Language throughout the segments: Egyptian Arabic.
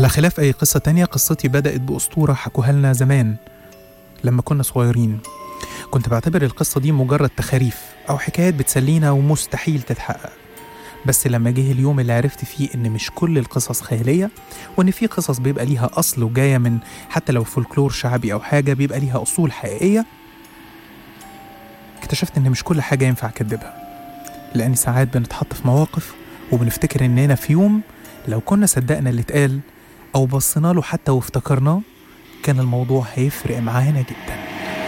على خلاف أي قصة تانية قصتي بدأت بأسطورة حكوها لنا زمان لما كنا صغيرين كنت بعتبر القصة دي مجرد تخاريف أو حكايات بتسلينا ومستحيل تتحقق بس لما جه اليوم اللي عرفت فيه إن مش كل القصص خيالية وإن في قصص بيبقى ليها أصل وجاية من حتى لو فولكلور شعبي أو حاجة بيبقى ليها أصول حقيقية اكتشفت إن مش كل حاجة ينفع أكدبها لأن ساعات بنتحط في مواقف وبنفتكر إننا في يوم لو كنا صدقنا اللي اتقال أو بصينا له حتى وافتكرناه كان الموضوع هيفرق معانا جدا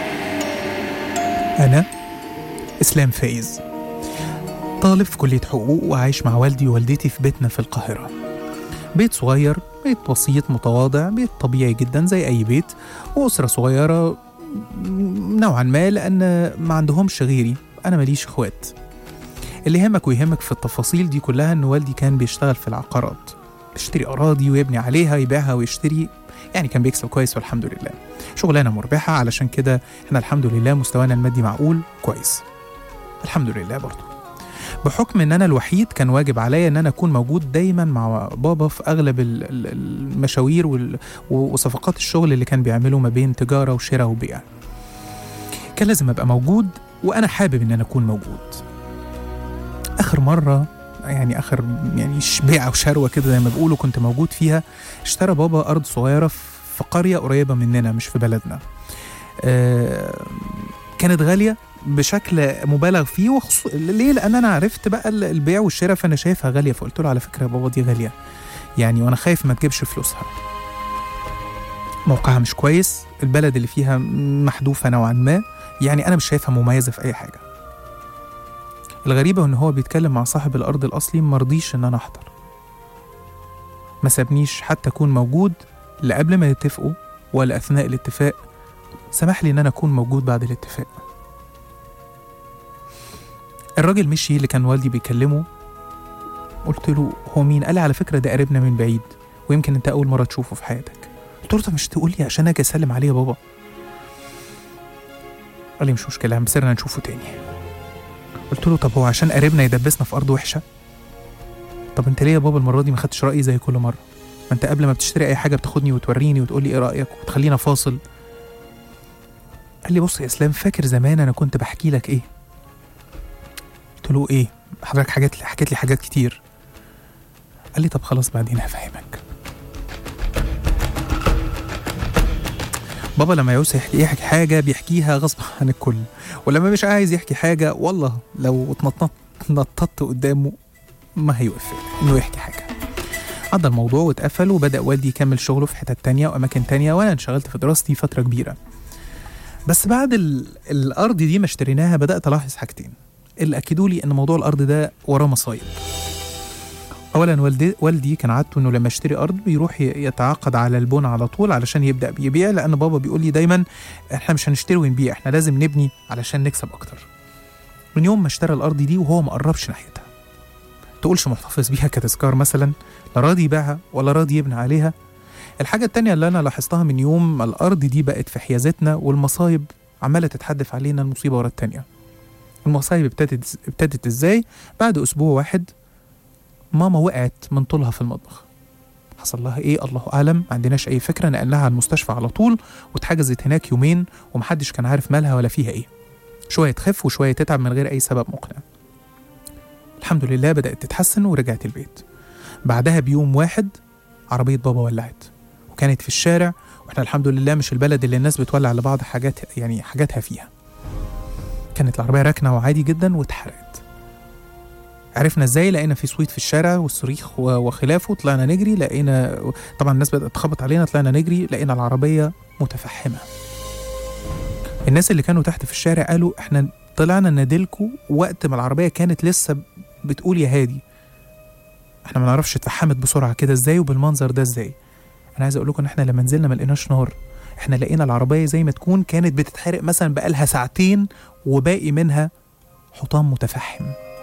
أنا إسلام فايز طالب في كلية حقوق وعايش مع والدي ووالدتي في بيتنا في القاهرة بيت صغير بيت بسيط متواضع بيت طبيعي جدا زي أي بيت وأسرة صغيرة نوعا ما لأن ما عندهمش غيري أنا ماليش إخوات اللي يهمك ويهمك في التفاصيل دي كلها إن والدي كان بيشتغل في العقارات بيشتري أراضي ويبني عليها يبيعها ويشتري يعني كان بيكسب كويس والحمد لله شغلانة مربحة علشان كده احنا الحمد لله مستوانا المادي معقول كويس الحمد لله برضه بحكم ان انا الوحيد كان واجب عليا ان انا اكون موجود دايما مع بابا في اغلب ال- ال- المشاوير وال- وصفقات الشغل اللي كان بيعمله ما بين تجاره وشراء وبيع كان لازم ابقى موجود وانا حابب ان انا اكون موجود اخر مره يعني اخر يعني ش- بيعه وشروه كده زي ما بيقولوا كنت موجود فيها اشترى بابا ارض صغيره في قريه قريبه مننا مش في بلدنا آه، كانت غاليه بشكل مبالغ فيه وخصو... ليه لان انا عرفت بقى ال- البيع والشراء فانا شايفها غاليه فقلت له على فكره يا بابا دي غاليه يعني وانا خايف ما تجيبش فلوسها موقعها مش كويس البلد اللي فيها محذوفه نوعا ما يعني انا مش شايفها مميزه في اي حاجه الغريبه ان هو بيتكلم مع صاحب الارض الاصلي مرضيش ان انا احضر ما سابنيش حتى اكون موجود لا قبل ما يتفقوا ولا اثناء الاتفاق سمح لي ان انا اكون موجود بعد الاتفاق الراجل مشي اللي كان والدي بيكلمه قلت له هو مين قال لي على فكره ده قريبنا من بعيد ويمكن انت اول مره تشوفه في حياتك قلت له طب مش تقول لي عشان اجي اسلم عليه يا بابا قال لي مش مشكله مسيرنا نشوفه تاني قلت له طب هو عشان قريبنا يدبسنا في ارض وحشه طب انت ليه يا بابا المره دي ما خدتش رايي زي كل مره ما انت قبل ما بتشتري اي حاجه بتاخدني وتوريني وتقول لي ايه رايك وتخلينا فاصل قال لي بص يا اسلام فاكر زمان انا كنت بحكي لك ايه قلت له ايه حضرتك حاجات حكيت لي حاجات كتير قال لي طب خلاص بعدين هفهمك بابا لما يعوز يحكي يحكي حاجة بيحكيها غصب عن الكل ولما مش عايز يحكي حاجة والله لو اتنططت نططت قدامه ما هيوقف انه يحكي حاجة عدى الموضوع واتقفل وبدأ والدي يكمل شغله في حتت تانية وأماكن تانية وأنا انشغلت في دراستي فترة كبيرة بس بعد ال... الأرض دي ما اشتريناها بدأت ألاحظ حاجتين اللي أكدوا لي إن موضوع الأرض ده وراه مصايب اولا والدي والدي كان عادته انه لما يشتري ارض بيروح ي- يتعاقد على البون على طول علشان يبدا يبيع لان بابا بيقول لي دايما احنا مش هنشتري ونبيع احنا لازم نبني علشان نكسب اكتر من يوم ما اشترى الارض دي وهو ما قربش ناحيتها تقولش محتفظ بيها كتذكار مثلا لا راضي يبيعها ولا راضي يبني عليها الحاجة التانية اللي أنا لاحظتها من يوم ما الأرض دي بقت في حيازتنا والمصايب عمالة تتحدف علينا المصيبة ورا التانية المصايب ابتدت ابتدت ازاي بعد أسبوع واحد ماما وقعت من طولها في المطبخ حصل لها ايه الله اعلم ما عندناش اي فكره نقلناها على المستشفى على طول واتحجزت هناك يومين ومحدش كان عارف مالها ولا فيها ايه شويه تخف وشويه تتعب من غير اي سبب مقنع الحمد لله بدات تتحسن ورجعت البيت بعدها بيوم واحد عربيه بابا ولعت وكانت في الشارع واحنا الحمد لله مش البلد اللي الناس بتولع لبعض حاجات يعني حاجاتها فيها كانت العربيه راكنه وعادي جدا واتحرقت عرفنا ازاي لقينا في صويت في الشارع والصريخ و- وخلافه طلعنا نجري لقينا طبعا الناس بدات تخبط علينا طلعنا نجري لقينا العربيه متفحمه الناس اللي كانوا تحت في الشارع قالوا احنا طلعنا نادلكوا وقت ما العربيه كانت لسه بتقول يا هادي احنا ما نعرفش اتفحمت بسرعه كده ازاي وبالمنظر ده ازاي انا عايز اقول لكم ان احنا لما نزلنا ما لقيناش نار احنا لقينا العربيه زي ما تكون كانت بتتحرق مثلا بقالها ساعتين وباقي منها حطام متفحم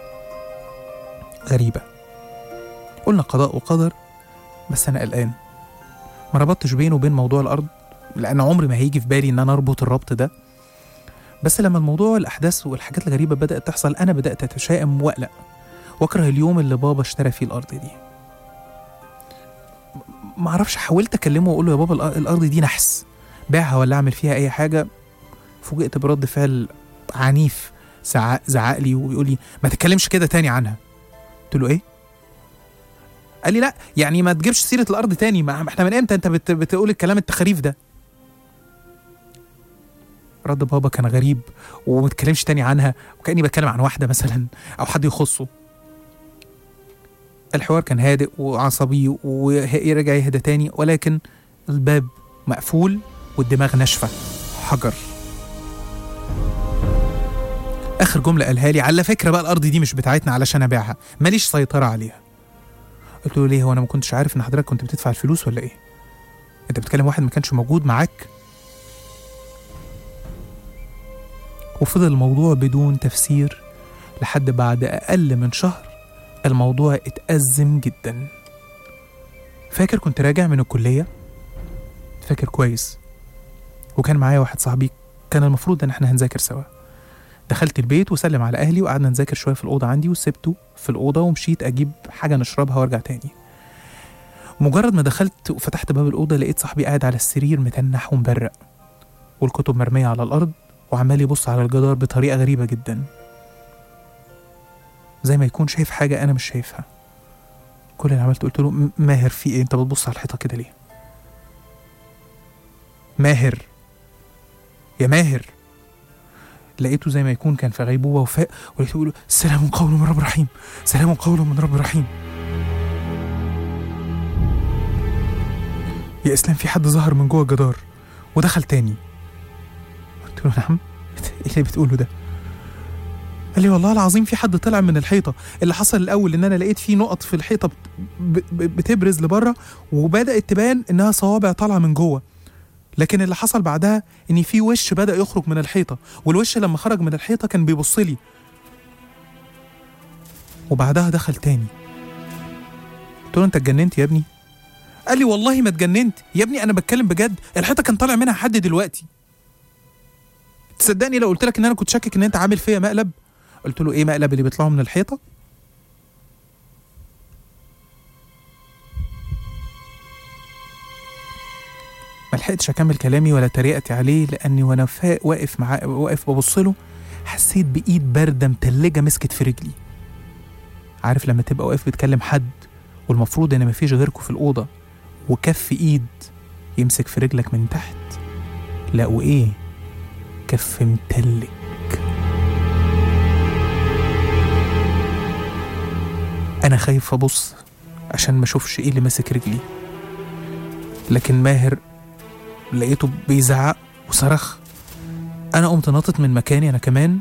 غريبة قلنا قضاء وقدر بس أنا قلقان ما ربطتش بينه وبين موضوع الأرض لأن عمري ما هيجي في بالي إن أنا أربط الربط ده بس لما الموضوع الأحداث والحاجات الغريبة بدأت تحصل أنا بدأت أتشائم وأقلق وأكره اليوم اللي بابا اشترى فيه الأرض دي ما اعرفش حاولت اكلمه واقول له يا بابا الأ- الارض دي نحس بيعها ولا اعمل فيها اي حاجه فوجئت برد فعل عنيف زعق زعق لي وبيقول لي ما تتكلمش كده تاني عنها قلت له ايه قال لي لا يعني ما تجيبش سيره الارض تاني ما احنا من امتى انت بت بتقول الكلام التخاريف ده رد بابا كان غريب وما تكلمش تاني عنها وكاني بتكلم عن واحده مثلا او حد يخصه الحوار كان هادئ وعصبي ورجع يهدى تاني ولكن الباب مقفول والدماغ ناشفه حجر اخر جمله قالها لي على فكره بقى الارض دي مش بتاعتنا علشان ابيعها ماليش سيطره عليها قلت له ليه هو انا ما كنتش عارف ان حضرتك كنت بتدفع الفلوس ولا ايه انت بتكلم واحد ما كانش موجود معاك وفضل الموضوع بدون تفسير لحد بعد اقل من شهر الموضوع اتأزم جدا فاكر كنت راجع من الكلية فاكر كويس وكان معايا واحد صاحبي كان المفروض ان احنا هنذاكر سوا دخلت البيت وسلم على اهلي وقعدنا نذاكر شويه في الاوضه عندي وسبته في الاوضه ومشيت اجيب حاجه نشربها وارجع تاني مجرد ما دخلت وفتحت باب الاوضه لقيت صاحبي قاعد على السرير متنح ومبرق والكتب مرميه على الارض وعمال يبص على الجدار بطريقه غريبه جدا زي ما يكون شايف حاجه انا مش شايفها كل اللي عملته قلت له "م- ماهر في ايه انت بتبص على الحيطه كده ليه ماهر يا ماهر لقيته زي ما يكون كان في غيبوبه وفاق ولقيته بيقول سلام قول من رب رحيم سلام قول من رب رحيم يا اسلام في حد ظهر من جوه الجدار ودخل تاني قلت له نعم ايه اللي بتقوله ده قال لي والله العظيم في حد طلع من الحيطه اللي حصل الاول ان انا لقيت في نقط في الحيطه بت- ب- ب- بتبرز لبره وبدات تبان انها صوابع طالعه من جوه لكن اللي حصل بعدها ان في وش بدا يخرج من الحيطه والوش لما خرج من الحيطه كان بيبص لي وبعدها دخل تاني قلت له انت اتجننت يا ابني قال لي والله ما اتجننت يا ابني انا بتكلم بجد الحيطه كان طالع منها حد دلوقتي تصدقني لو قلت لك ان انا كنت شاكك ان انت عامل فيا مقلب قلت له ايه مقلب اللي بيطلعوا من الحيطه ما لحقتش اكمل كلامي ولا تريقتي عليه لاني وانا فا- واقف مع واقف ببص له حسيت بايد بارده متلجه مسكت في رجلي عارف لما تبقى واقف بتكلم حد والمفروض ان مفيش غيركم في الاوضه وكف ايد يمسك في رجلك من تحت لا وايه كف متلج انا خايف ابص عشان ما اشوفش ايه اللي ماسك رجلي لكن ماهر لقيته بيزعق وصرخ انا قمت ناطط من مكاني انا كمان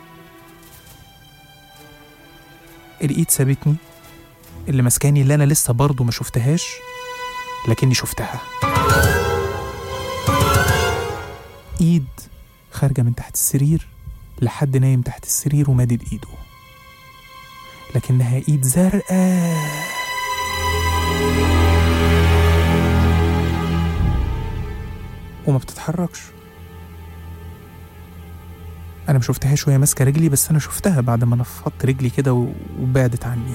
الايد سابتني اللي ماسكاني اللي انا لسه برضه ما شفتهاش لكني شفتها ايد خارجه من تحت السرير لحد نايم تحت السرير ومادد ايده لكنها ايد زرقاء وما بتتحركش انا ما شفتهاش وهي ماسكه رجلي بس انا شفتها بعد ما نفضت رجلي كده و- وبعدت عني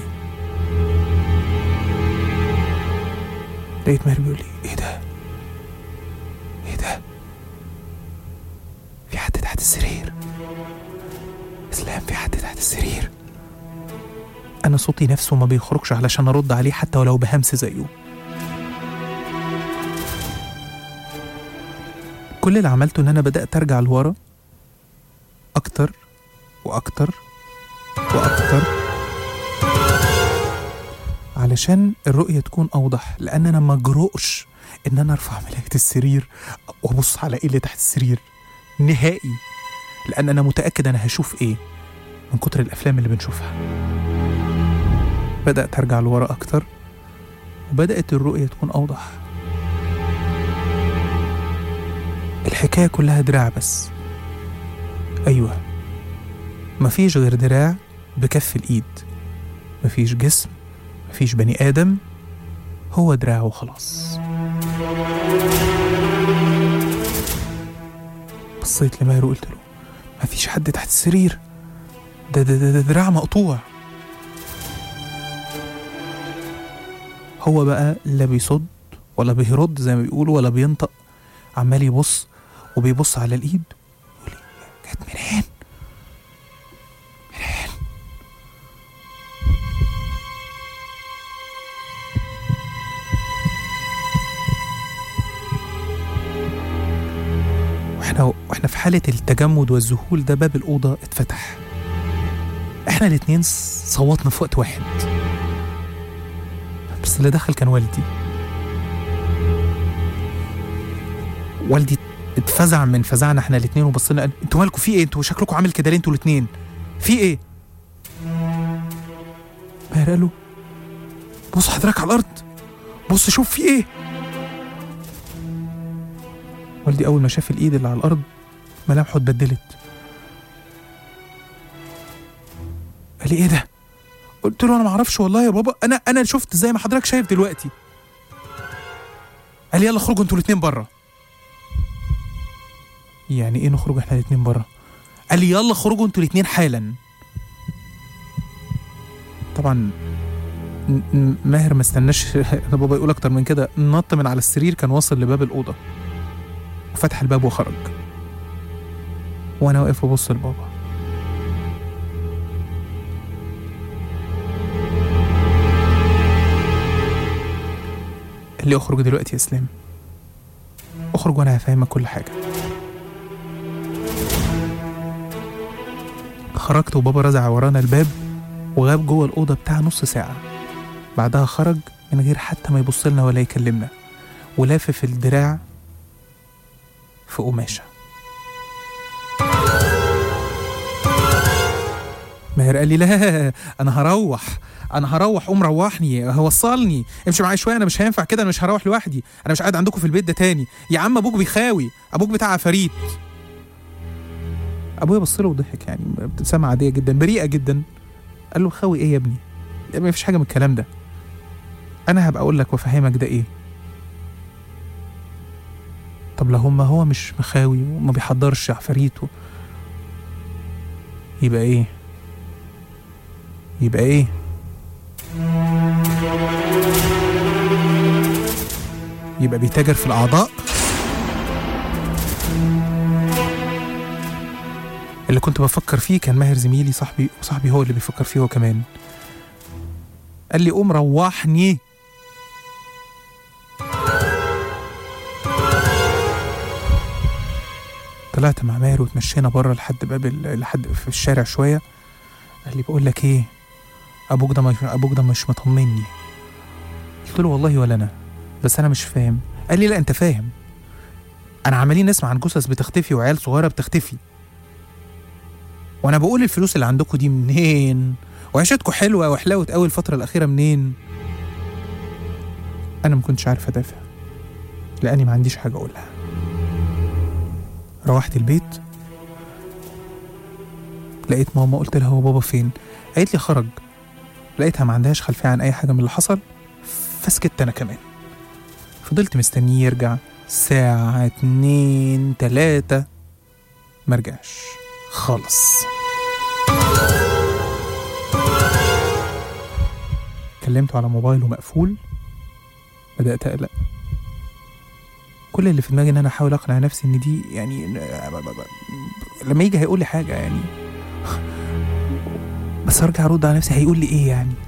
لقيت ماهر بيقول لي ايه ده ايه ده في حد تحت السرير اسلام في حد تحت السرير انا صوتي نفسه ما بيخرجش علشان ارد عليه حتى ولو بهمس زيه كل اللي عملته ان انا بدات ارجع لورا اكتر واكتر واكتر علشان الرؤيه تكون اوضح لان انا مجرؤش ان انا ارفع ملايه السرير وابص على ايه اللي تحت السرير نهائي لان انا متاكد انا هشوف ايه من كتر الافلام اللي بنشوفها بدات ارجع لورا اكتر وبدات الرؤيه تكون اوضح الحكايه كلها دراع بس ايوه مفيش غير دراع بكف الايد مفيش جسم مفيش بني ادم هو دراع وخلاص بصيت لماهر وقلت له مفيش حد تحت السرير ده ده ده, ده دراع مقطوع هو بقى لا بيصد ولا بيرد زي ما بيقولوا ولا بينطق عمال يبص وبيبص على الايد يقول لي جت منين منين واحنا واحنا في حاله التجمد والذهول ده باب الاوضه اتفتح احنا الاتنين صوتنا في وقت واحد بس اللي دخل كان والدي والدي اتفزع من فزعنا احنا الاتنين وبصينا قال انتوا مالكوا في ايه انتوا شكلكم عامل كده ليه انتوا الاتنين في ايه ماهر قال له بص حضرتك على الارض بص شوف في ايه والدي اول ما شاف الايد اللي على الارض ملامحه اتبدلت قال لي ايه ده قلت له انا ما اعرفش والله يا بابا انا انا شفت زي ما حضرتك شايف دلوقتي قال لي يلا اخرجوا انتوا الاتنين بره يعني ايه نخرج احنا الاتنين بره قال لي يلا خرجوا انتوا الاتنين حالا طبعا م- م- ماهر ما استناش انا بابا يقول اكتر من كده نط من على السرير كان واصل لباب الاوضه وفتح الباب وخرج وانا واقف ببص لبابا قال لي اخرج دلوقتي يا اسلام اخرج وانا هفهمك كل حاجه خرجت وبابا رزع ورانا الباب وغاب جوه الأوضة بتاع نص ساعة بعدها خرج من غير حتى ما يبص لنا ولا يكلمنا ولافف الدراع في قماشة ماهر قال لي لا انا هروح انا هروح قوم روحني هوصلني امشي معايا شويه انا مش هينفع كده انا مش هروح لوحدي انا مش قاعد عندكم في البيت ده تاني يا عم ابوك بيخاوي ابوك بتاع عفاريت ابويا بص له وضحك يعني ابتسامه عاديه جدا بريئه جدا قال له خاوي ايه يا ابني يا ابني مفيش حاجه من الكلام ده انا هبقى اقول لك وافهمك ده ايه طب لو ما هو مش مخاوي وما بيحضرش عفاريته يبقى ايه يبقى ايه يبقى بيتاجر في الاعضاء اللي كنت بفكر فيه كان ماهر زميلي صاحبي وصاحبي هو اللي بيفكر فيه هو كمان قال لي قوم روحني طلعت مع ماهر وتمشينا بره لحد باب ال- لحد في الشارع شويه قال لي بقول لك ايه ابوك ده مش ابوك ده مش مطمني قلت له والله ولا انا بس انا مش فاهم قال لي لا انت فاهم انا عمالين نسمع عن جثث بتختفي وعيال صغيره بتختفي وانا بقول الفلوس اللي عندكم دي منين وعيشتكم حلوه وحلاوه قوي الفتره الاخيره منين انا ما كنتش عارف ادافع لاني ما عنديش حاجه اقولها روحت البيت لقيت ماما قلت لها هو بابا فين قالت لي خرج لقيتها ما عندهاش خلفيه عن اي حاجه من اللي حصل فسكت انا كمان فضلت مستنيه يرجع ساعة اتنين تلاتة مرجعش خالص كلمته على موبايله مقفول بدأت أقلق كل اللي في دماغي ان انا احاول اقنع نفسي ان دي يعني لما يجي هيقول لي حاجه يعني بس ارجع ارد على نفسي هيقول لي ايه يعني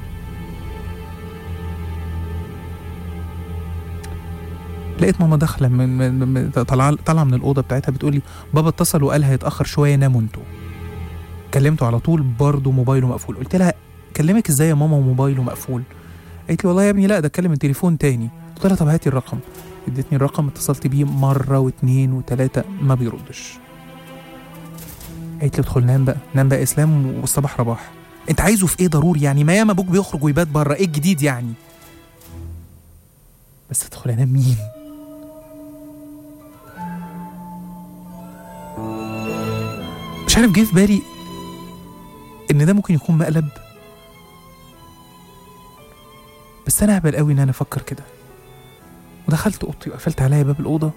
لقيت ماما داخله من, من, من طالعه طالعه من الاوضه بتاعتها بتقول لي بابا اتصل وقال هيتاخر شويه ناموا انتوا كلمته على طول برضه موبايله مقفول قلت لها كلمك ازاي يا ماما وموبايله مقفول قالت لي والله يا ابني لا ده اتكلم التليفون تاني قلت لها طب هاتي الرقم ادتني الرقم اتصلت بيه مرة واتنين وتلاتة ما بيردش قالت لي ادخل نام بقى نام بقى اسلام والصباح رباح انت عايزه في ايه ضروري يعني ما ياما ابوك بيخرج ويبات بره ايه الجديد يعني بس ادخل انام مين مش عارف جه في بالي ان ده ممكن يكون مقلب بس انا اهبل قوي ان انا افكر كده ودخلت اوضتي وقفلت عليا باب الاوضه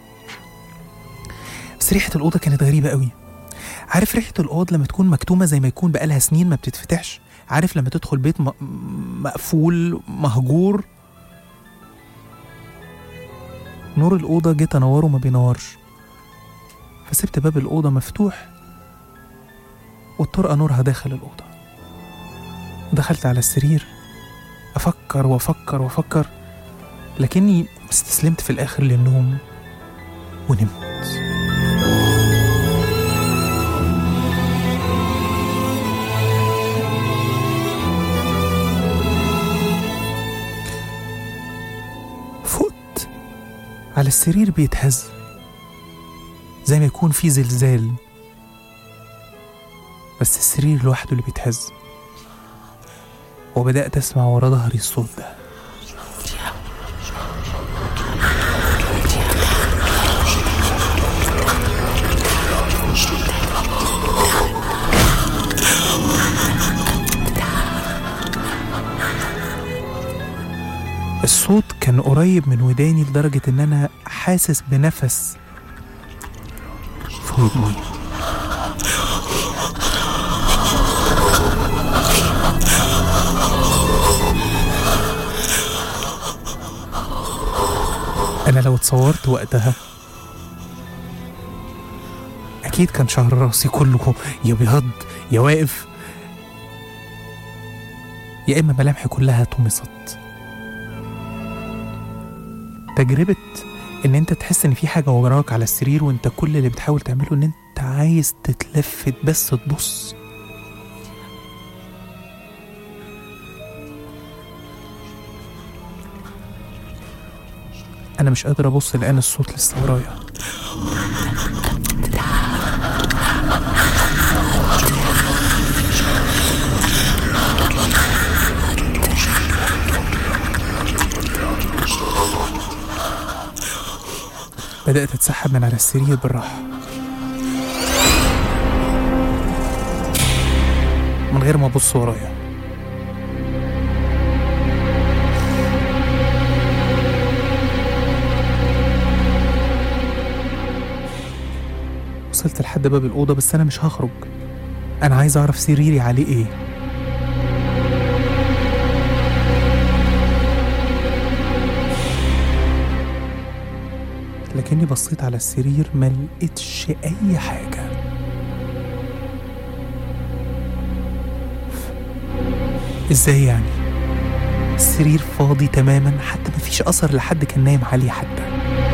بس ريحه الاوضه كانت غريبه قوي عارف ريحه الاوض لما تكون مكتومه زي ما يكون بقالها سنين ما بتتفتحش عارف لما تدخل بيت م- مقفول مهجور نور الأوضة جيت أنوره ما بينورش فسبت باب الأوضة مفتوح والطرقة نورها داخل الأوضة دخلت على السرير أفكر وأفكر وأفكر لكني استسلمت في الآخر للنوم ونمت فقت على السرير بيتهز زي ما يكون في زلزال بس السرير لوحده اللي بيتهز وبدأت أسمع ورا ظهري الصوت ده الصوت كان قريب من وداني لدرجة إن أنا حاسس بنفس في ودني أنا لو اتصورت وقتها أكيد كان شعر راسي كله يا بيض يا واقف يا إما ملامحي كلها طمست تجربة إن أنت تحس إن في حاجة وراك على السرير وأنت كل اللي بتحاول تعمله إن أنت عايز تتلفت بس تبص أنا مش قادر أبص لأن الصوت لسه ورايا بدأت أتسحب من على السرير بالراحة من غير ما أبص ورايا وصلت لحد باب الأوضة بس أنا مش هخرج أنا عايز أعرف سريري عليه إيه لكني بصيت على السرير ما لقيتش أي حاجة إزاي يعني؟ السرير فاضي تماما حتى مفيش أثر لحد كان نايم عليه حتى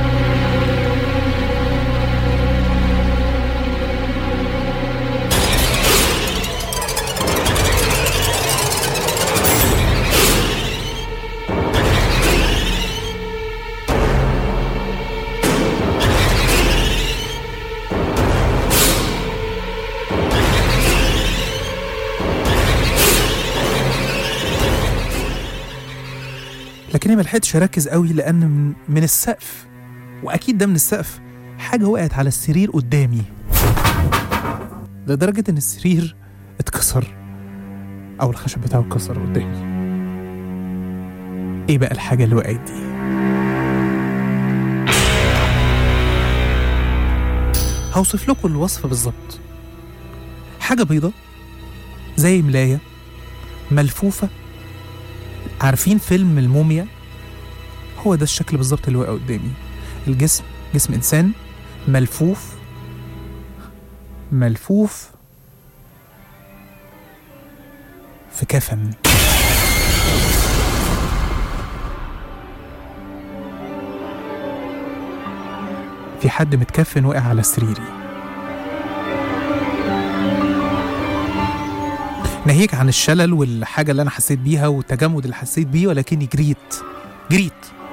لكني ما لحقتش اركز قوي لان من, من السقف واكيد ده من السقف حاجه وقعت على السرير قدامي لدرجه ان السرير اتكسر او الخشب بتاعه اتكسر قدامي ايه بقى الحاجه اللي وقعت دي هوصف لكم الوصف بالظبط حاجه بيضه زي ملايه ملفوفه عارفين فيلم الموميا هو ده الشكل بالظبط اللي واقع قدامي الجسم جسم انسان ملفوف ملفوف في كفن في حد متكفن وقع على سريري ناهيك عن الشلل والحاجة اللي أنا حسيت بيها والتجمد اللي حسيت بيه ولكني جريت جريت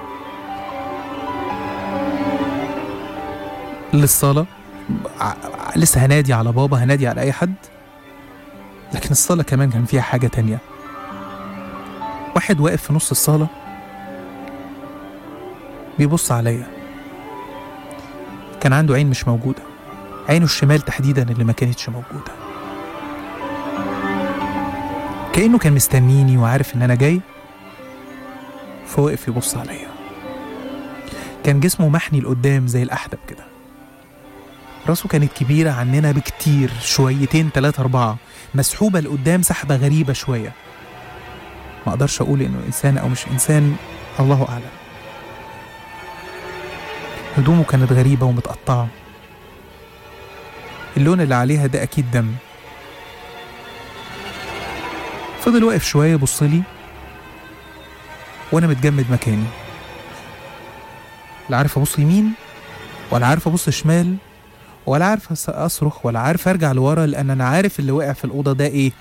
للصالة ع- لسه هنادي على بابا هنادي على أي حد لكن الصالة كمان كان فيها حاجة تانية واحد واقف في نص الصالة بيبص عليا كان عنده عين مش موجودة عينه الشمال تحديدا اللي ما كانتش موجودة كأنه كان مستنيني وعارف إن أنا جاي فوقف يبص عليا كان جسمه محني لقدام زي الأحدب كده راسه كانت كبيرة عننا بكتير شويتين تلاتة أربعة مسحوبة لقدام سحبة غريبة شوية ما أقدرش أقول إنه إنسان أو مش إنسان الله أعلم هدومه كانت غريبة ومتقطعة اللون اللي عليها ده أكيد دم فضل واقف شوية يبصلي وأنا متجمد مكاني لا عارف أبص يمين ولا عارف أبص شمال ولا عارف أص- أصرخ ولا عارف أرجع لورا لأن أنا عارف اللي وقع في الأوضة ده إيه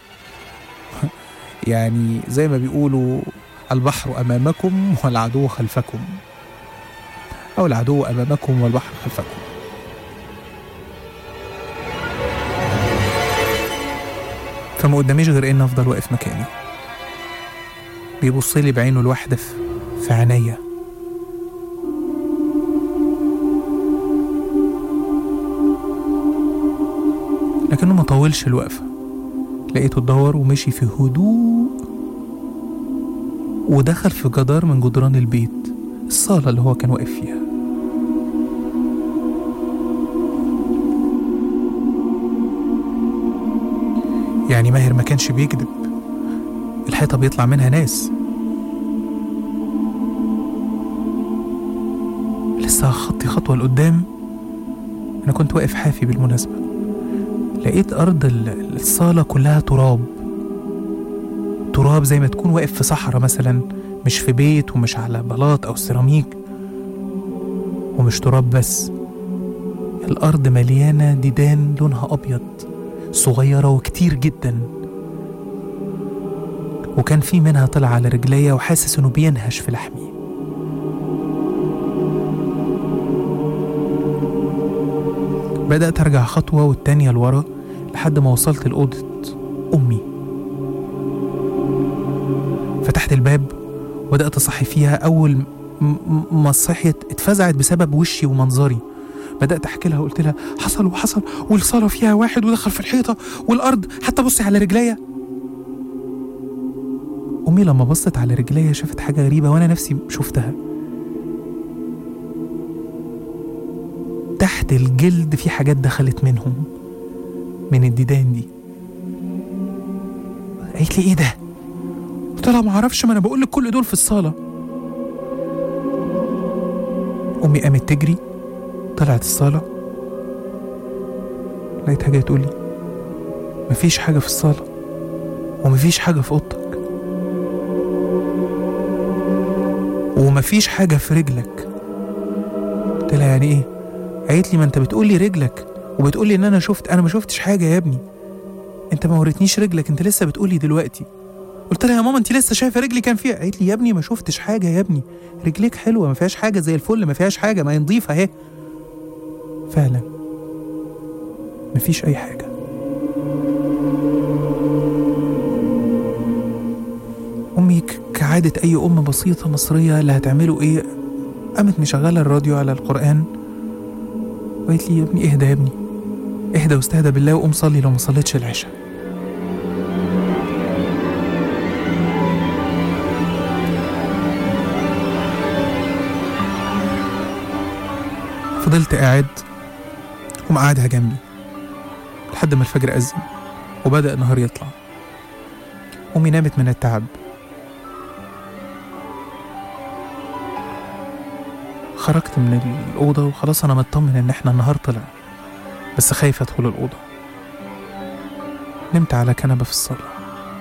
يعني زي ما بيقولوا البحر أمامكم والعدو خلفكم أو العدو أمامكم والبحر خلفكم فما قداميش غير إني أفضل واقف مكاني بيبص لي بعينه الواحدة في في عينيا لكنه ما طولش الوقفة لقيته اتدور ومشي في هدوء ودخل في جدار من جدران البيت الصالة اللي هو كان واقف فيها يعني ماهر ما كانش بيكذب الحيطة بيطلع منها ناس لسه خطي خطوة لقدام أنا كنت واقف حافي بالمناسبة لقيت أرض ال- الصالة كلها تراب تراب زي ما تكون واقف في صحراء مثلا مش في بيت ومش على بلاط أو سيراميك ومش تراب بس الأرض مليانة ديدان لونها أبيض صغيرة وكتير جدا وكان في منها طلع على رجليا وحاسس إنه بينهش في لحمي بدأت أرجع خطوة والتانية لورا لحد ما وصلت لأوضة أمي فتحت الباب وبدأت أصحي فيها أول م- م- ما صحيت اتفزعت بسبب وشي ومنظري بدأت أحكي لها قلت لها حصل وحصل والصالة فيها واحد ودخل في الحيطة والأرض حتى بصي على رجليا أمي لما بصت على رجليا شافت حاجة غريبة وأنا نفسي شفتها تحت الجلد في حاجات دخلت منهم من الديدان دي قالت لي ايه ده قلت لها ما اعرفش ما انا بقول لك كل دول في الصاله امي قامت تجري طلعت الصاله لقيتها جايه تقول لي مفيش حاجه في الصاله ومفيش حاجه في اوضتك ومفيش حاجه في رجلك قلت لها يعني ايه قالت لي ما انت بتقول لي رجلك وبتقول لي ان انا شفت انا ما شفتش حاجه يا ابني انت ما وريتنيش رجلك انت لسه بتقول لي دلوقتي قلت لها يا ماما انت لسه شايفه رجلي كان فيها قالت لي يا ابني ما شفتش حاجه يا ابني رجليك حلوه ما فيهاش حاجه زي الفل ما فيهاش حاجه ما هي نضيفه اهي فعلا ما فيش اي حاجه امي ك- كعاده اي ام بسيطه مصريه اللي هتعمله ايه قامت مشغله الراديو على القران وقالت لي يا ابني اهدى يا ابني اهدى واستهدى بالله وقوم صلي لو ما صليتش العشاء فضلت قاعد ومقعدها جنبي لحد ما الفجر أذن وبدأ النهار يطلع أمي نامت من التعب خرجت من الأوضة وخلاص أنا مطمن إن إحنا النهار طلع بس خايف أدخل الأوضة نمت على كنبة في الصالة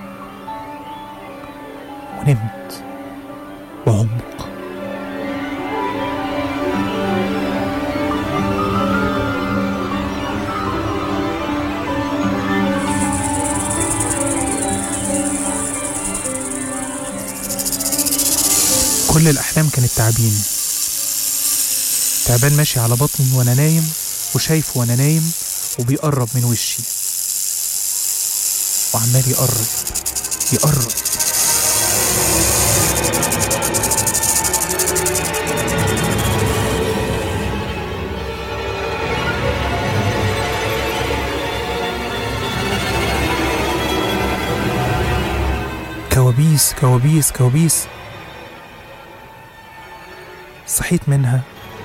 ونمت بعمق كل الأحلام كانت تعابين تعبان ماشي على بطني وأنا نايم وشايفه وأنا نايم وبيقرب من وشي وعمال يقرب يقرب كوابيس كوابيس كوابيس صحيت منها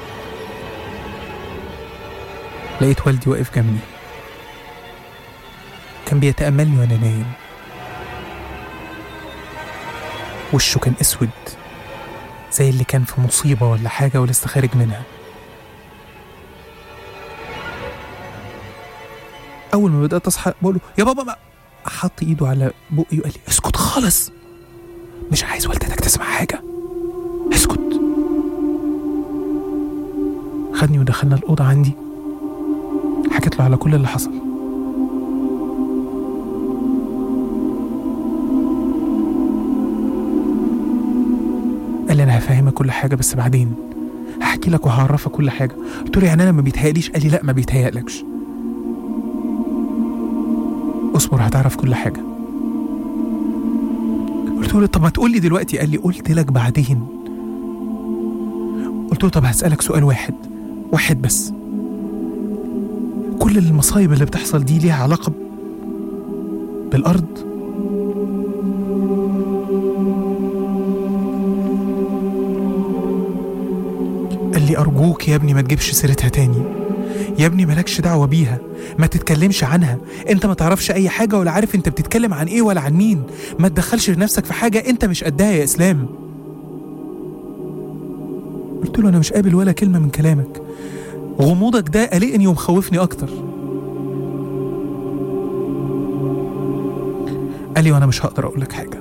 لقيت والدي واقف جنبي كان بيتأملني وأنا نايم وشه كان أسود زي اللي كان في مصيبة ولا حاجة ولسه خارج منها اول ما بدات اصحى بقول له يا بابا ما حط ايده على بقي وقال لي اسكت خالص مش عايز والدتك تسمع حاجه اسكت خدني ودخلنا الاوضه عندي حكيت له على كل اللي حصل قال لي انا هفهمك كل حاجه بس بعدين هحكي لك وهعرفك كل حاجه قلت له يعني انا ما بيتهيأليش قال لي لا ما بيتهيألكش اصبر هتعرف كل حاجه قلت له طب ما تقول لي دلوقتي قال لي قلت لك بعدين قلت له طب هسألك سؤال واحد واحد بس كل المصايب اللي بتحصل دي ليها علاقة بالأرض قال لي أرجوك يا ابني ما تجيبش سيرتها تاني يا ابني مالكش دعوة بيها ما تتكلمش عنها انت ما تعرفش اي حاجة ولا عارف انت بتتكلم عن ايه ولا عن مين ما تدخلش نفسك في حاجة انت مش قدها يا اسلام قلت له انا مش قابل ولا كلمة من كلامك غموضك ده قلقني ومخوفني اكتر قال لي وانا مش هقدر اقول لك حاجة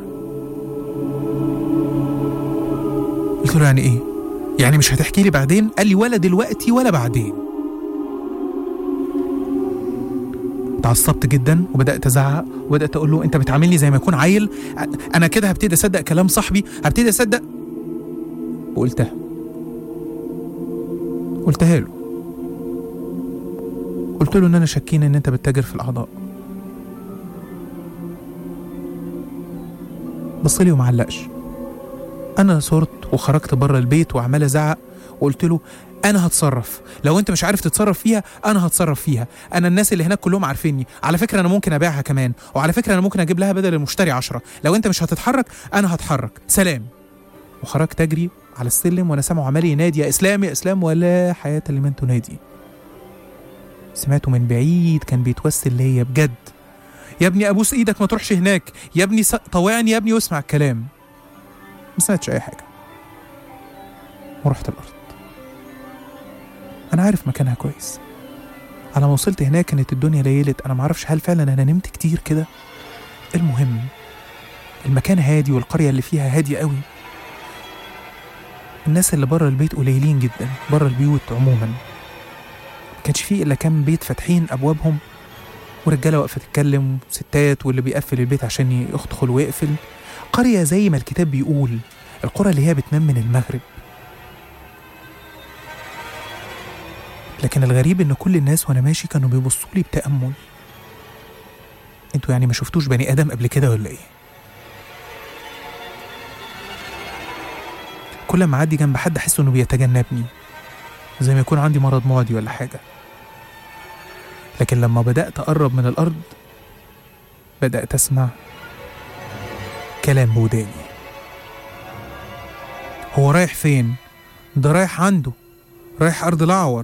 قلت له يعني ايه يعني مش هتحكي لي بعدين قال لي ولا دلوقتي ولا بعدين اتعصبت جدا وبدات ازعق وبدات اقول له انت بتعاملني زي ما يكون عيل انا كده هبتدي اصدق كلام صاحبي هبتدي اصدق وقلتها قلتها له قلت له ان انا شاكين ان انت بتتاجر في الاعضاء بص لي ومعلقش انا صرت وخرجت بره البيت وعمال ازعق وقلت له انا هتصرف لو انت مش عارف تتصرف فيها انا هتصرف فيها انا الناس اللي هناك كلهم عارفيني على فكره انا ممكن ابيعها كمان وعلى فكره انا ممكن اجيب لها بدل المشتري عشرة لو انت مش هتتحرك انا هتحرك سلام وخرجت اجري على السلم وانا سامعه عمال ينادي يا اسلام يا اسلام ولا حياه لمن تنادي سمعته من بعيد كان بيتوسل ليا بجد يا ابني ابوس ايدك ما تروحش هناك يا ابني س... طوعني يا ابني واسمع الكلام ما سمعتش اي حاجه ورحت الارض انا عارف مكانها كويس على ما وصلت هناك كانت الدنيا ليلت انا معرفش هل فعلا انا نمت كتير كده المهم المكان هادي والقريه اللي فيها هاديه قوي الناس اللي بره البيت قليلين جدا بره البيوت عموما ما كانش فيه الا كام بيت فاتحين ابوابهم ورجاله واقفه تتكلم وستات واللي بيقفل البيت عشان يدخل ويقفل قريه زي ما الكتاب بيقول القرى اللي هي بتنام من المغرب لكن الغريب ان كل الناس وانا ماشي كانوا بيبصوا لي بتامل انتوا يعني ما شفتوش بني ادم قبل كده ولا ايه كل ما اعدي جنب حد احس انه بيتجنبني زي ما يكون عندي مرض معدي ولا حاجه لكن لما بدات اقرب من الارض بدات اسمع كلام بوداني هو رايح فين ده رايح عنده رايح ارض الاعور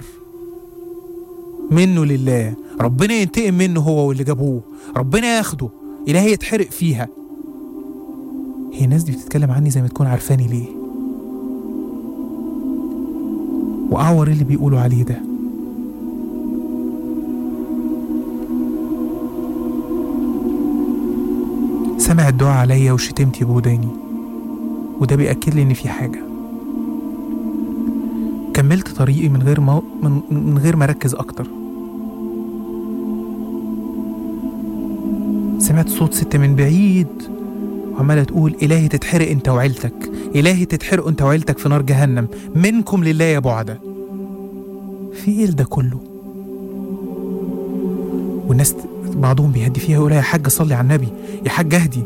منه لله ربنا ينتقم منه هو واللي جابوه ربنا ياخده إلهي يتحرق فيها هي الناس دي بتتكلم عني زي ما تكون عارفاني ليه وأعور اللي بيقولوا عليه ده سمع الدعاء عليا وشتمتي بوداني وده بيأكد لي إن في حاجة كملت طريقي من غير ما من, من غير ما اركز اكتر سمعت صوت ست من بعيد وعمالة تقول إلهي تتحرق أنت وعيلتك إلهي تتحرق أنت وعيلتك في نار جهنم منكم لله يا بعدة في إيه ده كله والناس بعضهم بيهدي فيها يقول يا حاج صلي على النبي يا حاج اهدي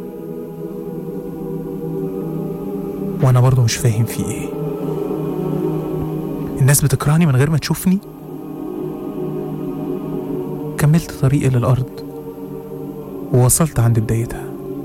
وأنا برضه مش فاهم في إيه الناس بتكرهني من غير ما تشوفني كملت طريقي للأرض ووصلت عند بدايتها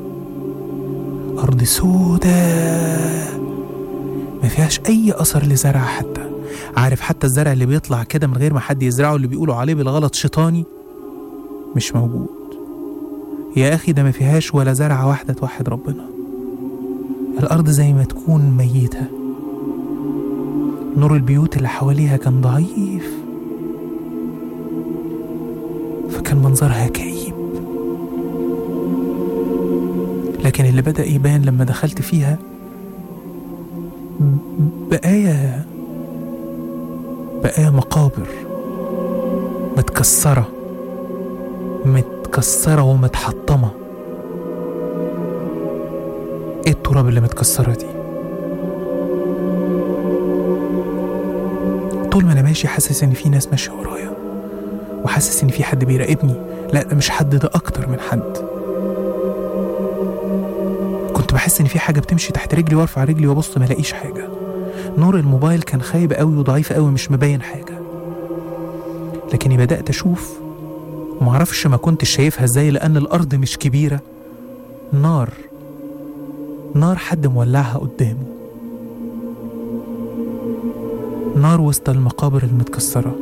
أرض سوداء ما فيهاش أي أثر لزرع حتى عارف حتى الزرع اللي بيطلع كده من غير ما حد يزرعه اللي بيقولوا عليه بالغلط شيطاني مش موجود يا أخي ده ما فيهاش ولا زرعة واحدة توحد ربنا الأرض زي ما تكون ميتة نور البيوت اللي حواليها كان ضعيف فكان منظرها كئيب لكن اللي بدأ يبان لما دخلت فيها بقايا بقايا مقابر متكسرة متكسرة ومتحطمة ايه التراب اللي متكسرة دي طول ما انا ماشي حاسس ان في ناس ماشية ورايا وحاسس ان في حد بيراقبني لا ده مش حد ده اكتر من حد كنت بحس ان في حاجه بتمشي تحت رجلي وارفع رجلي وابص ما الاقيش حاجه نور الموبايل كان خايب قوي وضعيف قوي مش مبين حاجه لكني بدات اشوف ومعرفش ما كنتش شايفها ازاي لان الارض مش كبيره نار نار حد مولعها قدامه نار وسط المقابر المتكسره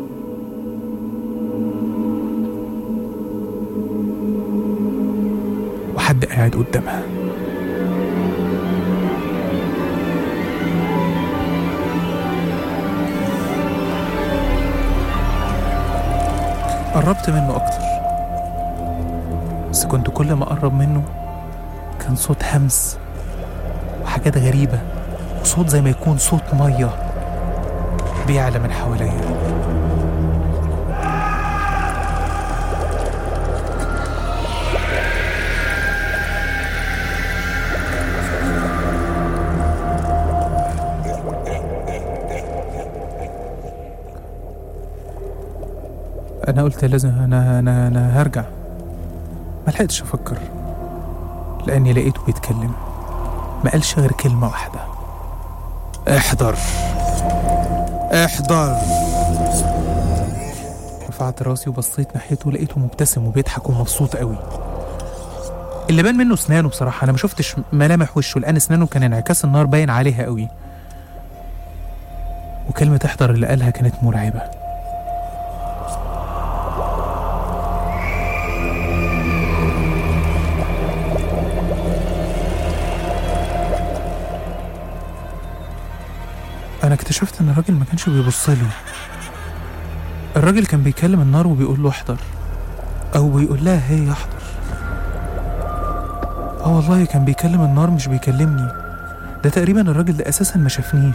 وحد قاعد قدامها قربت منه أكتر بس كنت كل ما أقرب منه كان صوت همس وحاجات غريبة وصوت زي ما يكون صوت مية بيعلى من حواليا انا قلت لازم انا انا انا هرجع ما لحقتش افكر لاني لقيته بيتكلم ما قالش غير كلمه واحده احضر احضر رفعت راسي وبصيت ناحيته لقيته مبتسم وبيضحك ومبسوط قوي اللي بان منه اسنانه بصراحه انا ما شفتش ملامح وشه لان اسنانه كان انعكاس النار باين عليها قوي وكلمه احضر اللي قالها كانت مرعبه انا اكتشفت ان الراجل ما كانش بيبص لي الراجل كان بيكلم النار وبيقول له احضر او بيقول لها هي احضر اه والله كان بيكلم النار مش بيكلمني ده تقريبا الراجل ده اساسا ما شافنيش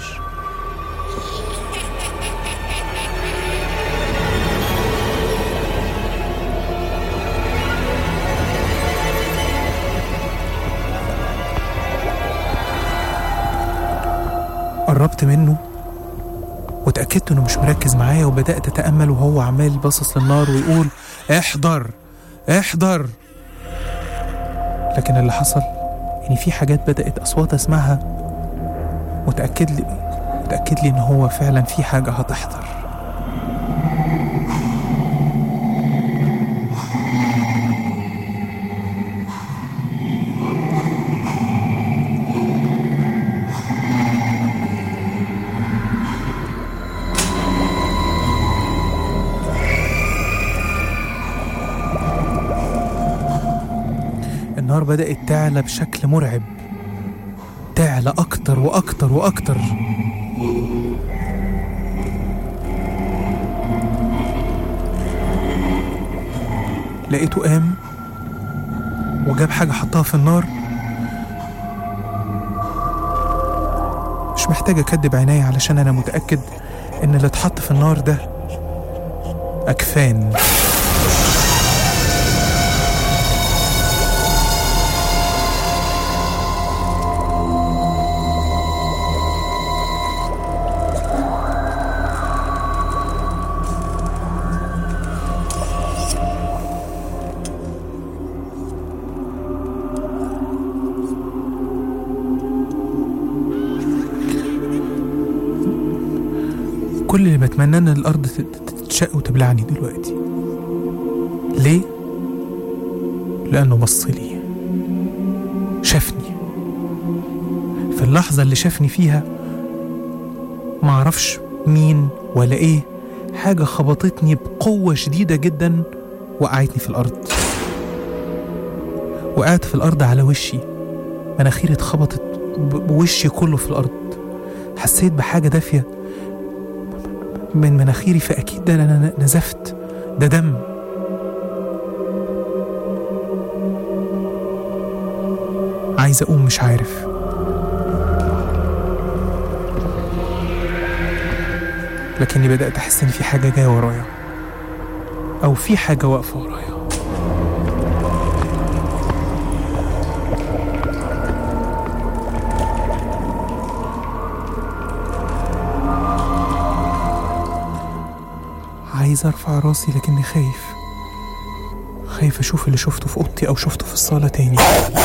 قربت منه واتأكدت انه مش مركز معايا وبدأت اتأمل وهو عمال باصص للنار ويقول احضر احضر لكن اللي حصل ان في حاجات بدأت اصوات اسمعها وتأكد لي وتأكد لي ان هو فعلا في حاجة هتحضر النار بدأت تعلى بشكل مرعب تعلى أكتر وأكتر وأكتر لقيته قام وجاب حاجة حطها في النار مش محتاج أكدب عيني علشان أنا متأكد إن اللي اتحط في النار ده أكفان كل اللي بتمناه ان الارض تت- تتشق وتبلعني دلوقتي ليه لانه بص لي شافني في اللحظه اللي شافني فيها معرفش مين ولا ايه حاجه خبطتني بقوه شديده جدا وقعتني في الارض وقعت في الارض على وشي مناخيري اتخبطت ب- بوشي كله في الارض حسيت بحاجه دافيه من مناخيري فأكيد ده أنا نزفت ده دم عايز اقوم مش عارف لكني بدأت أحس إن في حاجة جاية ورايا أو في حاجة واقفة ورايا عايز أرفع راسي لكني خايف خايف أشوف اللي شفته في أوضتي أو شفته في الصالة تاني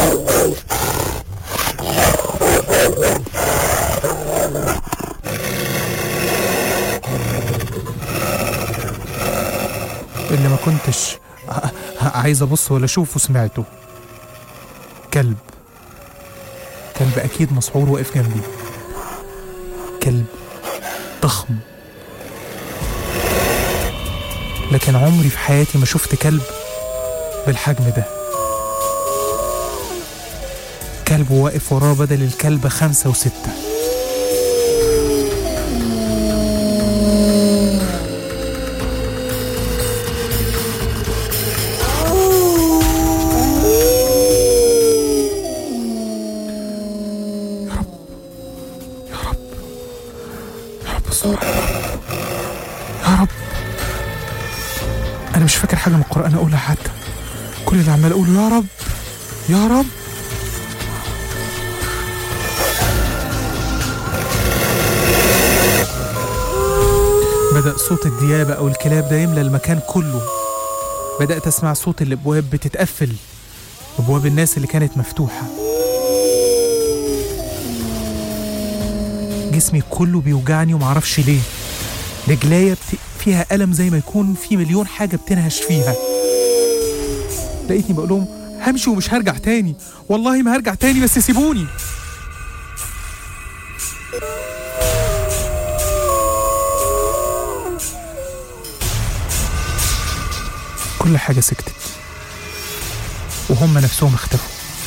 اللي ما كنتش ع- عايز ابص ولا اشوفه سمعته كلب كلب اكيد مسعور واقف جنبي كلب ضخم لكن عمري في حياتي ما شفت كلب بالحجم ده كلب واقف وراه بدل الكلبة خمسة وستة يا رب يا رب يا رب بسرعة يا رب أنا مش فاكر حاجة من القرآن أقولها حتى كل اللي عمال أقوله يا رب يا رب بدأ صوت الديابة أو الكلاب ده يملى المكان كله بدأت أسمع صوت الأبواب بتتقفل أبواب الناس اللي كانت مفتوحة جسمي كله بيوجعني ومعرفش ليه رجليا بت... فيها ألم زي ما يكون في مليون حاجة بتنهش فيها لقيتني بقول لهم همشي ومش هرجع تاني والله ما هرجع تاني بس سيبوني كل حاجة سكتت وهم نفسهم اختفوا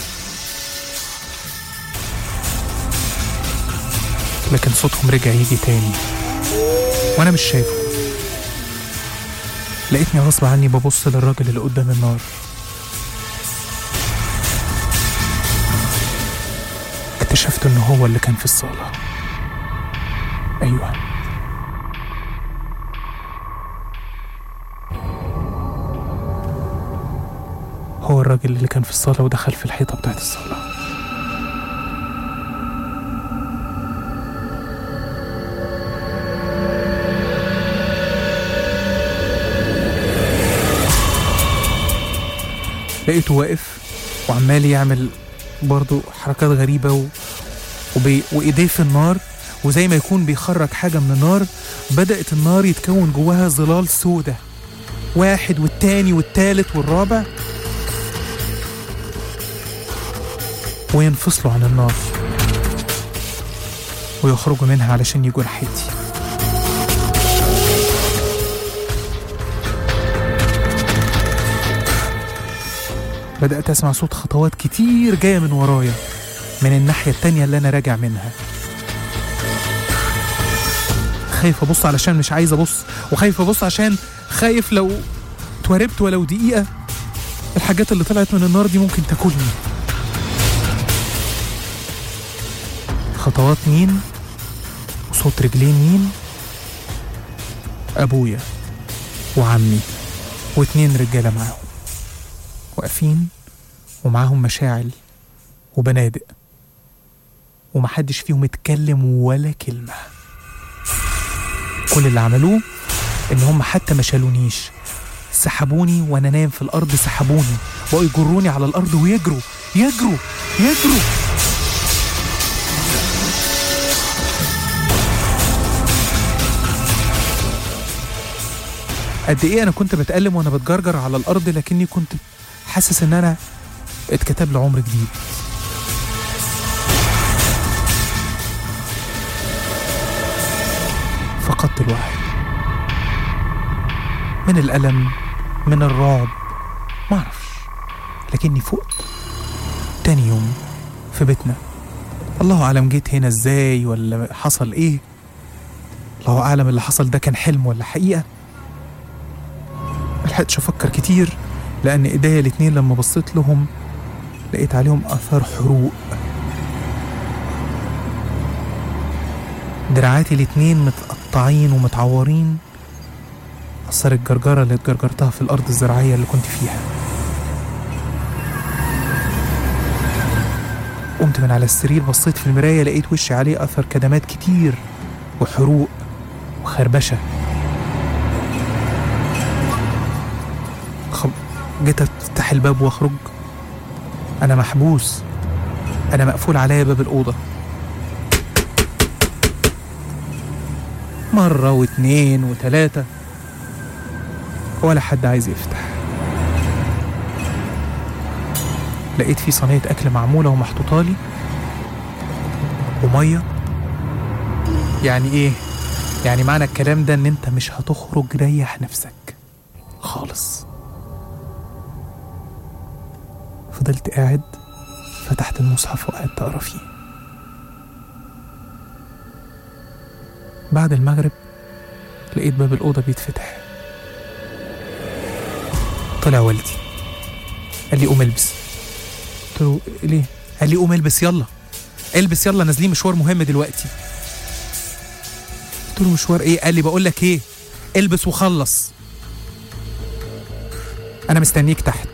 لكن صوتهم رجع يجي تاني وانا مش شايفه لقيتني غصب عني ببص للراجل اللي قدام النار اكتشفت ان هو اللي كان في الصالة ايوه هو الراجل اللي كان في الصالة ودخل في الحيطة بتاعت الصالة لقيته واقف وعمال يعمل برضه حركات غريبة و... وبي... وإيديه في النار وزي ما يكون بيخرج حاجة من النار بدأت النار يتكون جواها ظلال سودة واحد والتاني والتالت والرابع وينفصلوا عن النار ويخرجوا منها علشان يجوا ناحيتي بدأت أسمع صوت خطوات كتير جاية من ورايا من الناحية التانية اللي أنا راجع منها خايف أبص علشان مش عايز أبص وخايف أبص عشان خايف لو اتوربت ولو دقيقة الحاجات اللي طلعت من النار دي ممكن تاكلني خطوات مين وصوت رجلين مين أبويا وعمي واتنين رجالة معاهم واقفين ومعاهم مشاعل وبنادق ومحدش فيهم اتكلم ولا كلمة كل اللي عملوه ان هم حتى ما شالونيش سحبوني وانا نايم في الارض سحبوني بقوا يجروني على الارض ويجروا يجروا يجروا قد ايه انا كنت بتألم وانا بتجرجر على الارض لكني كنت حاسس ان انا اتكتب لي عمر جديد فقدت الوعي من الألم من الرعب معرفش لكني فقت تاني يوم في بيتنا الله أعلم جيت هنا ازاي ولا حصل ايه الله أعلم اللي حصل ده كان حلم ولا حقيقة ملحقتش أفكر كتير لأن إيديا الاتنين لما بصيت لهم لقيت عليهم اثار حروق دراعاتي الاتنين متقطعين ومتعورين أثر الجرجرة اللي اتجرجرتها في الأرض الزراعية اللي كنت فيها قمت من على السرير بصيت في المراية لقيت وشي عليه أثر كدمات كتير وحروق وخربشة خب... جيت أفتح الباب وأخرج أنا محبوس أنا مقفول عليا باب الأوضة مرة واتنين وتلاتة ولا حد عايز يفتح لقيت في صينية أكل معمولة ومحطوطة لي ومية يعني إيه؟ يعني معنى الكلام ده إن أنت مش هتخرج ريح نفسك خالص فضلت قاعد فتحت المصحف وقعدت أقرأ فيه بعد المغرب لقيت باب الأوضة بيتفتح طلع والدي قال لي قوم البس قلت له ليه؟ قال لي قوم البس يلا البس يلا نازلين مشوار مهم دلوقتي قلت له مشوار ايه؟ قال لي بقول لك ايه؟ البس وخلص انا مستنيك تحت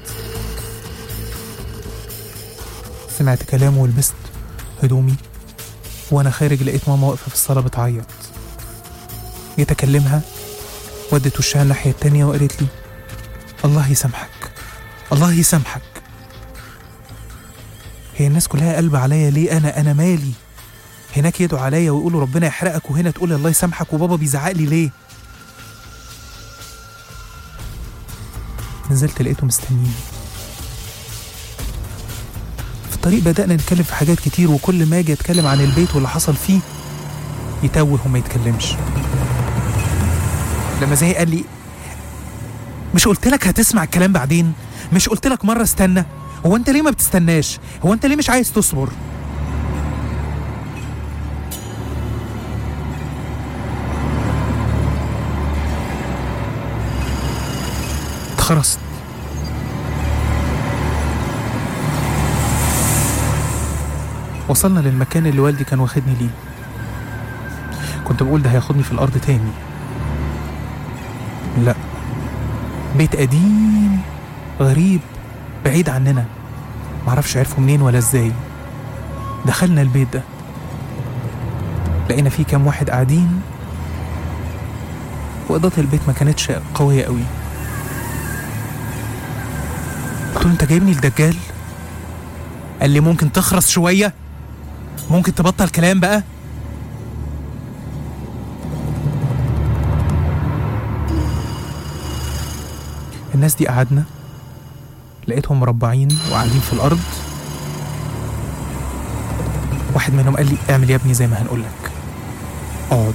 سمعت كلامه ولبست هدومي وانا خارج لقيت ماما واقفه في الصاله بتعيط جيت اكلمها ودت وشها الناحيه التانيه وقالت لي الله يسامحك الله يسامحك هي الناس كلها قلب عليا ليه انا انا مالي هناك يدعوا عليا ويقولوا ربنا يحرقك وهنا تقول الله يسامحك وبابا بيزعق لي ليه نزلت لقيته مستنيني في الطريق بدأنا نتكلم في حاجات كتير وكل ما اجي اتكلم عن البيت واللي حصل فيه يتوه وما يتكلمش لما زي قال لي مش قلت لك هتسمع الكلام بعدين مش قلت لك مره استنى هو انت ليه ما بتستناش هو انت ليه مش عايز تصبر اتخرست وصلنا للمكان اللي والدي كان واخدني ليه كنت بقول ده هياخدني في الأرض تاني لا بيت قديم غريب بعيد عننا معرفش عرفوا منين ولا ازاي دخلنا البيت ده لقينا فيه كام واحد قاعدين وإضاءة البيت ما كانتش قوية قوي قلت له انت جايبني الدجال قال لي ممكن تخرس شوية ممكن تبطل كلام بقى الناس دي قعدنا لقيتهم مربعين وقاعدين في الأرض واحد منهم قال لي اعمل يا ابني زي ما هنقولك اقعد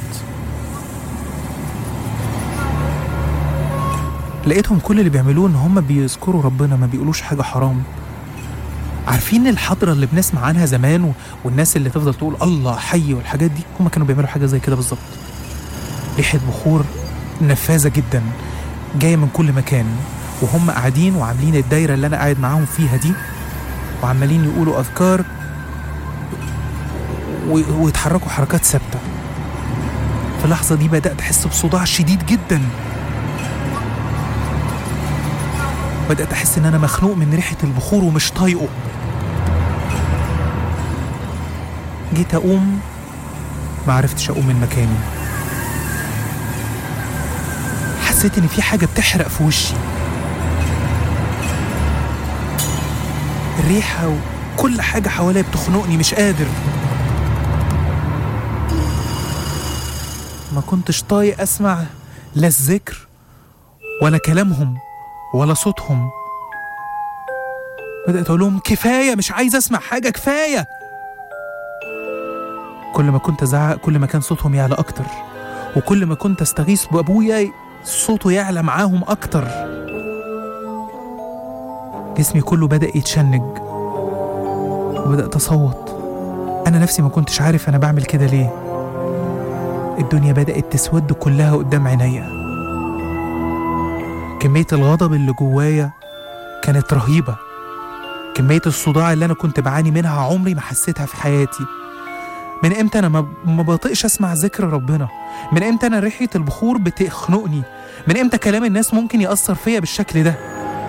لقيتهم كل اللي بيعملوه ان هم بيذكروا ربنا ما بيقولوش حاجة حرام عارفين الحضرة اللي بنسمع عنها زمان و... والناس اللي تفضل تقول الله حي والحاجات دي هم كانوا بيعملوا حاجة زي كده بالظبط ريحة بخور نفاذة جدا جاية من كل مكان وهم قاعدين وعاملين الدايرة اللي أنا قاعد معاهم فيها دي وعمالين يقولوا أذكار و- ويتحركوا حركات ثابتة في اللحظة دي بدأت أحس بصداع شديد جدا بدأت أحس إن أنا مخنوق من ريحة البخور ومش طايقه جيت أقوم ما عرفتش أقوم من مكاني حسيت إن في حاجة بتحرق في وشي الريحة وكل حاجة حواليا بتخنقني مش قادر ما كنتش طايق أسمع لا الذكر ولا كلامهم ولا صوتهم بدأت أقول لهم كفاية مش عايز أسمع حاجة كفاية كل ما كنت أزعق كل ما كان صوتهم يعلى أكتر وكل ما كنت أستغيث بأبويا صوته يعلى معاهم أكتر جسمي كله بدأ يتشنج وبدأت أصوت أنا نفسي ما كنتش عارف أنا بعمل كده ليه الدنيا بدأت تسود كلها قدام عينيا كمية الغضب اللي جوايا كانت رهيبة كمية الصداع اللي أنا كنت بعاني منها عمري ما حسيتها في حياتي من امتى أنا ما ما بطيقش أسمع ذكر ربنا من امتى أنا ريحة البخور بتخنقني من امتى كلام الناس ممكن يأثر فيا بالشكل ده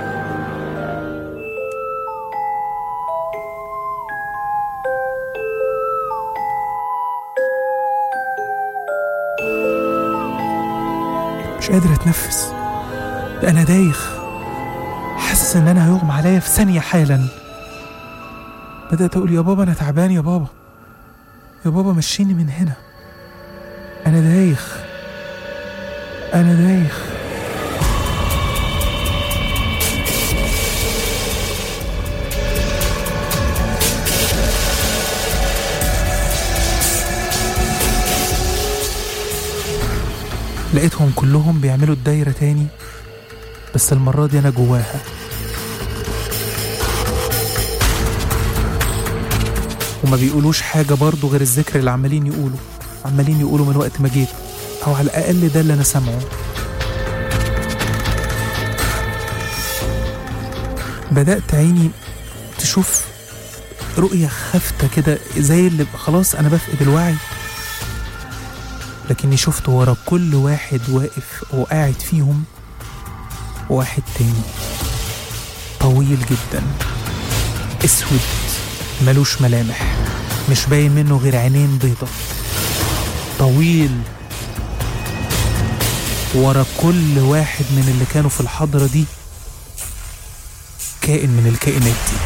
مش قادر اتنفس ده انا دايخ حاسس ان انا هيغمى عليا في ثانيه حالا بدات اقول يا بابا انا تعبان يا بابا يا بابا مشيني من هنا انا دايخ انا دايخ لقيتهم كلهم بيعملوا الدايرة تاني بس المرة دي أنا جواها وما بيقولوش حاجة برضو غير الذكر اللي عمالين يقولوا عمالين يقولوا من وقت ما جيت أو على الأقل ده اللي أنا سامعه بدأت عيني تشوف رؤية خافتة كده زي اللي خلاص أنا بفقد الوعي لكني شفت ورا كل واحد واقف وقاعد فيهم واحد تاني طويل جدا اسود ملوش ملامح مش باين منه غير عينين بيضة طويل ورا كل واحد من اللي كانوا في الحضرة دي كائن من الكائنات دي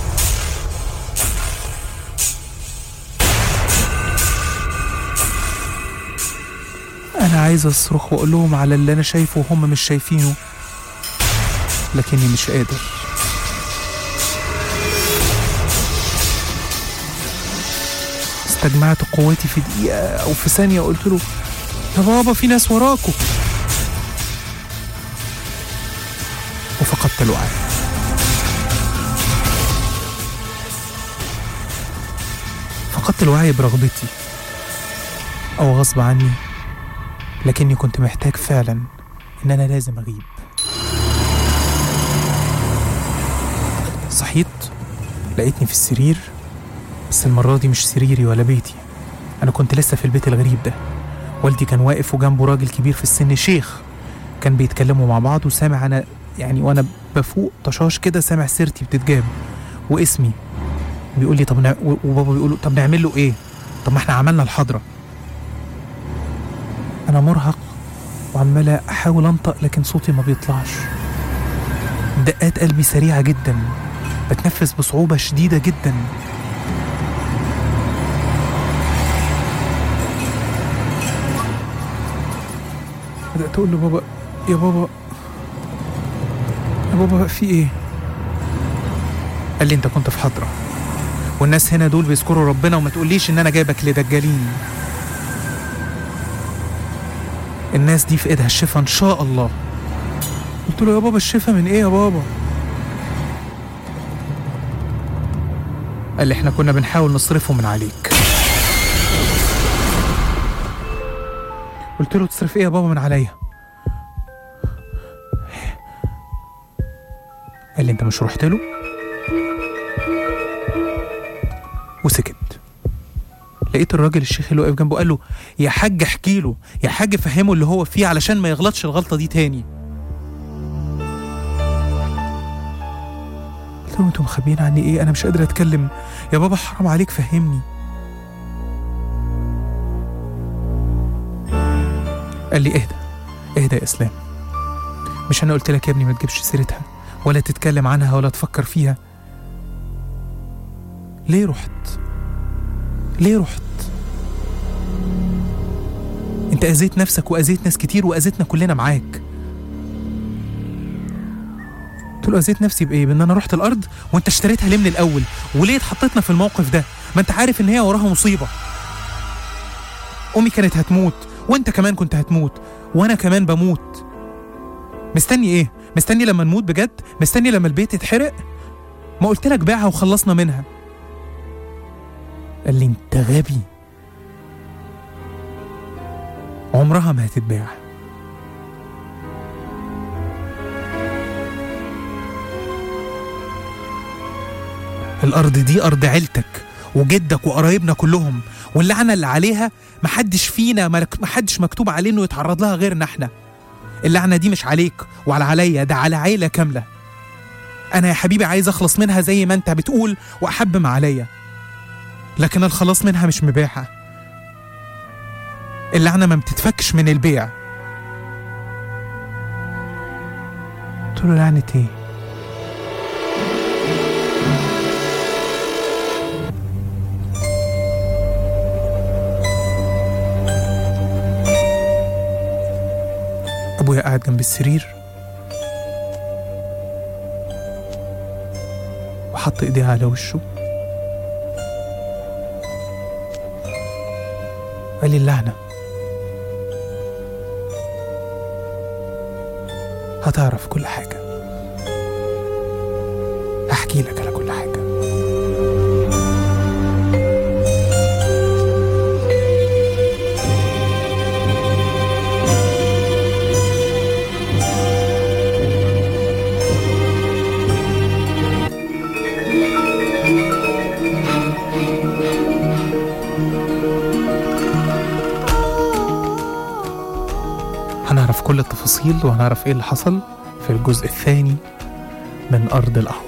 أنا عايز أصرخ وأقول لهم على اللي أنا شايفه وهم مش شايفينه لكني مش قادر استجمعت قوتي في دقيقة أو في ثانية وقلت له يا بابا في ناس وراكوا وفقدت الوعي فقدت الوعي برغبتي أو غصب عني لكني كنت محتاج فعلا إن أنا لازم أغيب صحيت لقيتني في السرير بس المرة دي مش سريري ولا بيتي أنا كنت لسه في البيت الغريب ده والدي كان واقف وجنبه راجل كبير في السن شيخ كان بيتكلموا مع بعض وسامع أنا يعني وأنا بفوق طشاش كده سامع سيرتي بتتجاب واسمي بيقول لي طب نع... وبابا بيقول له طب نعمل له إيه؟ طب ما إحنا عملنا الحضرة أنا مرهق وعمال أحاول أنطق لكن صوتي ما بيطلعش دقات قلبي سريعة جدا بتنفس بصعوبة شديدة جدا بدأت أقول له بابا يا بابا يا بابا في إيه؟ قال لي أنت كنت في حضرة والناس هنا دول بيذكروا ربنا وما تقوليش إن أنا جايبك لدجالين الناس دي في إيدها الشفا إن شاء الله قلت له يا بابا الشفا من إيه يا بابا؟ قال لي إحنا كنا بنحاول نصرفه من عليك قلت له تصرف ايه يا بابا من عليا قال لي انت مش رحت له وسكت لقيت الراجل الشيخ اللي واقف جنبه قال له يا حاج احكي له يا حاج فهمه اللي هو فيه علشان ما يغلطش الغلطه دي تاني قلت له انتوا مخبيين عني ايه انا مش قادر اتكلم يا بابا حرام عليك فهمني قال لي اهدى اهدى يا اسلام مش انا قلت لك يا ابني ما تجيبش سيرتها ولا تتكلم عنها ولا تفكر فيها ليه رحت ليه رحت انت اذيت نفسك واذيت ناس كتير واذيتنا كلنا معاك قلت له اذيت نفسي بايه بان انا رحت الارض وانت اشتريتها ليه من الاول وليه اتحطيتنا في الموقف ده ما انت عارف ان هي وراها مصيبه امي كانت هتموت وانت كمان كنت هتموت وانا كمان بموت مستني ايه مستني لما نموت بجد مستني لما البيت يتحرق ما قلت لك بيعها وخلصنا منها قال لي انت غبي عمرها ما هتتباع الأرض دي أرض عيلتك وجدك وقرايبنا كلهم واللعنة اللي عليها محدش فينا ملك- محدش مكتوب عليه إنه يتعرض لها غيرنا إحنا اللعنة دي مش عليك ولا عليا ده على عيلة كاملة أنا يا حبيبي عايز أخلص منها زي ما أنت بتقول وأحب ما عليا لكن الخلاص منها مش مباحة اللعنة ما بتتفكش من البيع قلت له لعنة ايه؟ أبويا قاعد جنب السرير وحط إيديه على وشه قال لي اللعنة هتعرف كل حاجة هحكي لك على كل حاجة هنعرف كل التفاصيل وهنعرف ايه اللي حصل في الجزء الثاني من أرض الأهوى